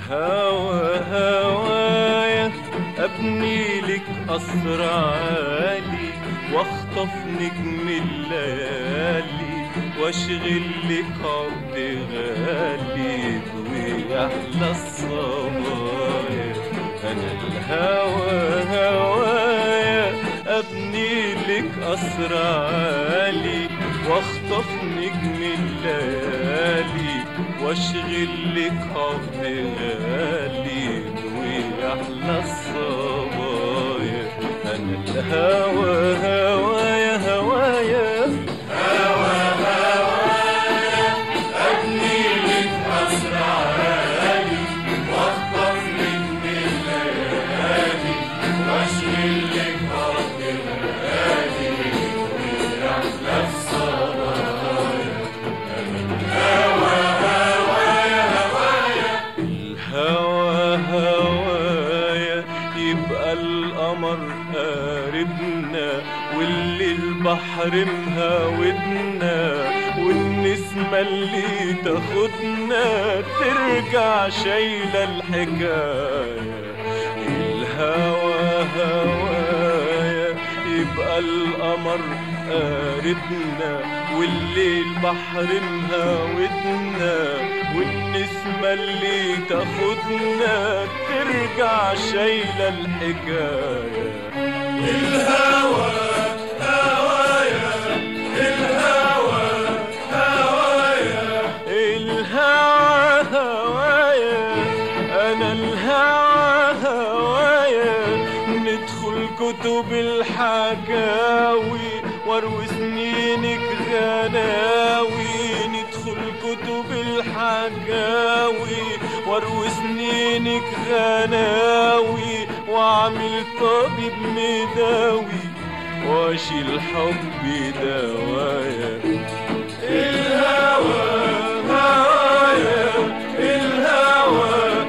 الهوى هوايا ابني لك قصر عالي واخطف نجم الليالي واشغل لك عقد غالي ويحلى الصبايا انا الهوى هوايا ابني لك قصر عالي واخطف نجم الليالي واشغل لك عقد غالي ويحلى الصبايا انا الهوى هوايا هوايا الهوى هوايا يبقى القمر قاربنا واللي البحر مهاودنا والنسمة اللي تاخدنا ترجع شايلة الحكاية الهوى هوايا يبقى القمر قاربنا والليل بحر مهاودنا والنسمة اللي تاخدنا ترجع شايلة الحكاية الهوى هوايا الهوى هوايا الهوى هوايا انا الهوى هوايا ندخل كتب الحكاوي واروي سنينك غناوي ندخل كتب الحكاوي واروي سنينك غناوي واعمل طبيب مداوي واشيل حبي دوايا الهوى هوايا الهوى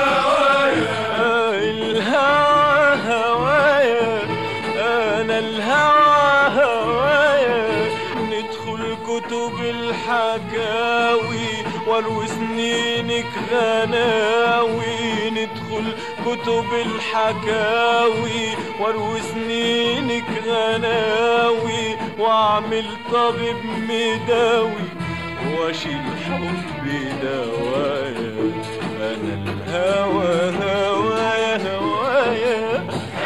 هوايا الهوى هوايا انا الهوى هوايا ندخل كتب الحكاوي واروي سنينك غناوي ندخل كتب الحكاوي واروي سنينك غناوي واعمل طبيب مداوي واشيل حبي دوايا انا الهوى هوايا هوايا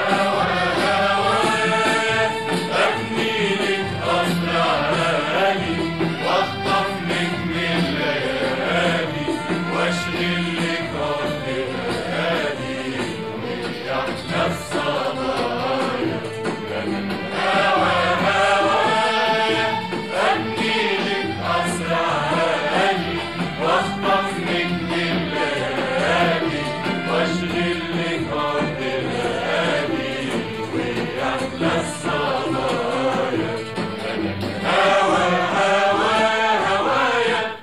ابني لك قصر عالي واخطف نجم الليالي واشغل لك عقد غالي ويحلى الصبايا الهوى هوايا ابني لك قصر عالي واخطف نجم الليالي واشغل لك عقد غالي ويحلى الصبايا الهوى هوايا هوايا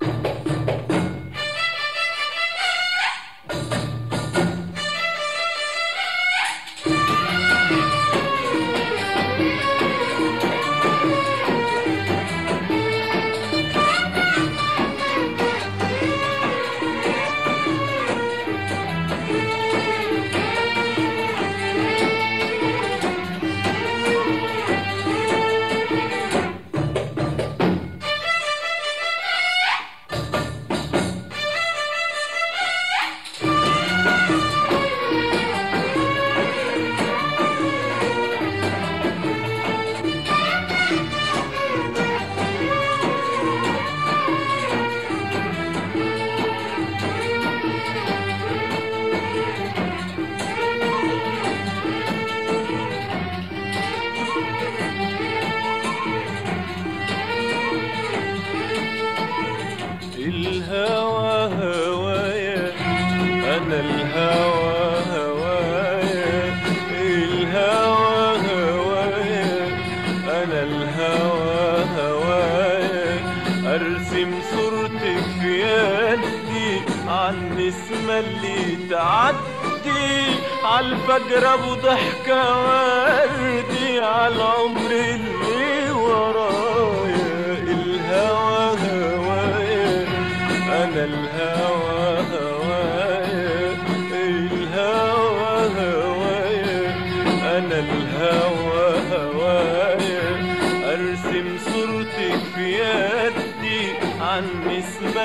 الهوى هوايا انا الهوى هوايا الهوى هوايا انا الهوى هوايا ارسم صورتك في يدي عالنسمة اللي تعدي عالفجر ابو ضحكة وردي عالعمر اللي ورايا الهوى هوايا انا الهوى هوايا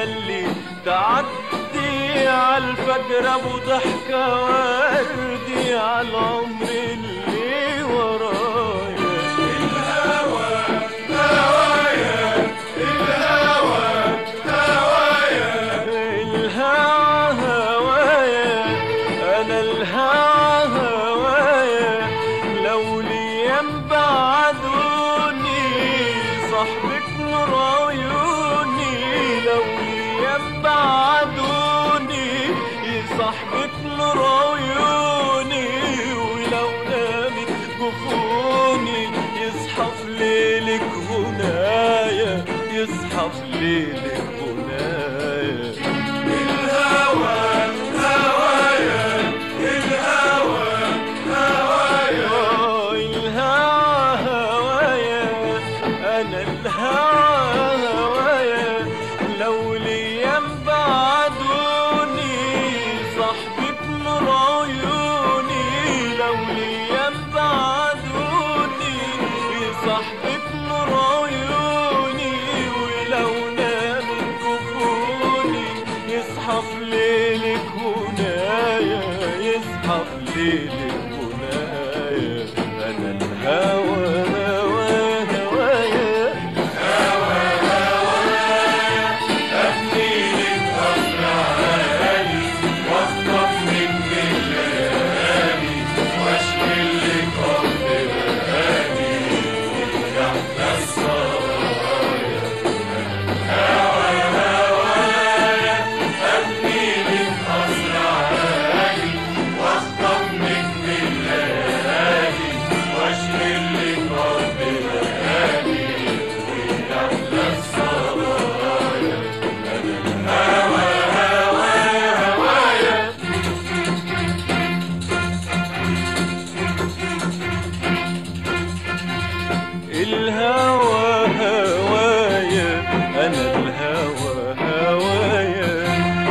يلي تعدي عالفجر ابو ضحكة وردي عالعمر اللي ورايا الهوى هوايا الهوى هوايا الهوى هوايا انا الهوى هوايا لو ليام بعدوني صاحبك نور عيوني لو ليام بعدوني صاحبك نور عيوني ولو نامت جفوني يصحى في ليلك هنايا يصحى في ليلك هنايا الهوى هوايا الهوى هوايا آه، الهوى هوايا انا الهوى هوايا لو ليام بعدوني صاحبك نور عيوني لو ليام بعدوني صاحبك نور عيوني ولو نامت جفوني يصحى في ليلك هنايا يصحى في ليلك هنايا انا الهوى هوى هوايا أبني لك قصر عالي واخطف منك الليالي واشغل لك أرض بلادي تحت السرايا هوى هوايا أبني لك قصر عالي واخطف منك الليالي واشغل لك أرض بلادي تحت السرايا هوى هوى هوايا الهوى هوايا انا الهوى هوايا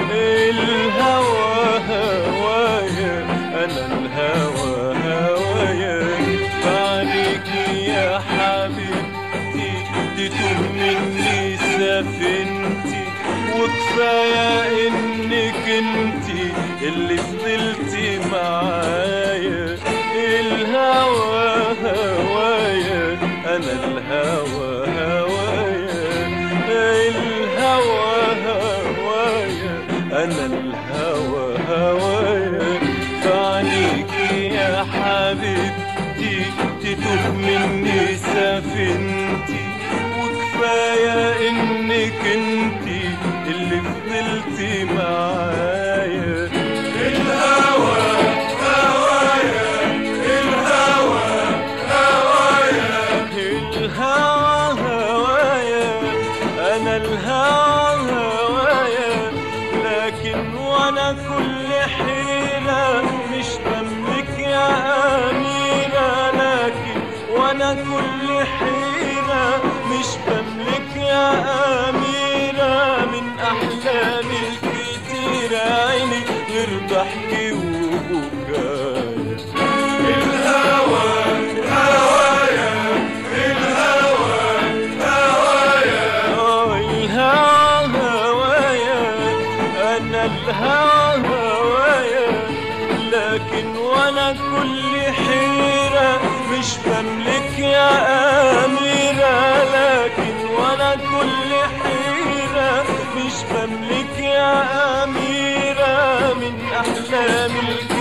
الهوى هوايا انا الهوى هوايا فعليك يا حبيبتي تتوه مني سفينتي وكفايه انك انتي اللي فضلتي معايا الهوى هوايا انا الهوى هوايا الهوى هوايا انا الهوى هوايا فعنيك يا حبيبتي تتوه مني سفينتي وكفايه انك انتي اللي فضلتي معايا الهوى هوايا الهوى هوايا الهوى هوايا انا الهوى هوايا لكن وانا كل حيلة مش بملك يا اميرة لكن وانا كل حيلة مش بملك يا اميرة من احلامي الكتيرة عيني غير ضحكي وبكايا الهوى هوايا الهوى هوايا آه، الهوى هوايا انا الهوى هوايا لكن وانا كل حيرة مش بملك يا اميرة لكن وانا كل حيرة مش بملك يا اميرة من احلامي الكتيرة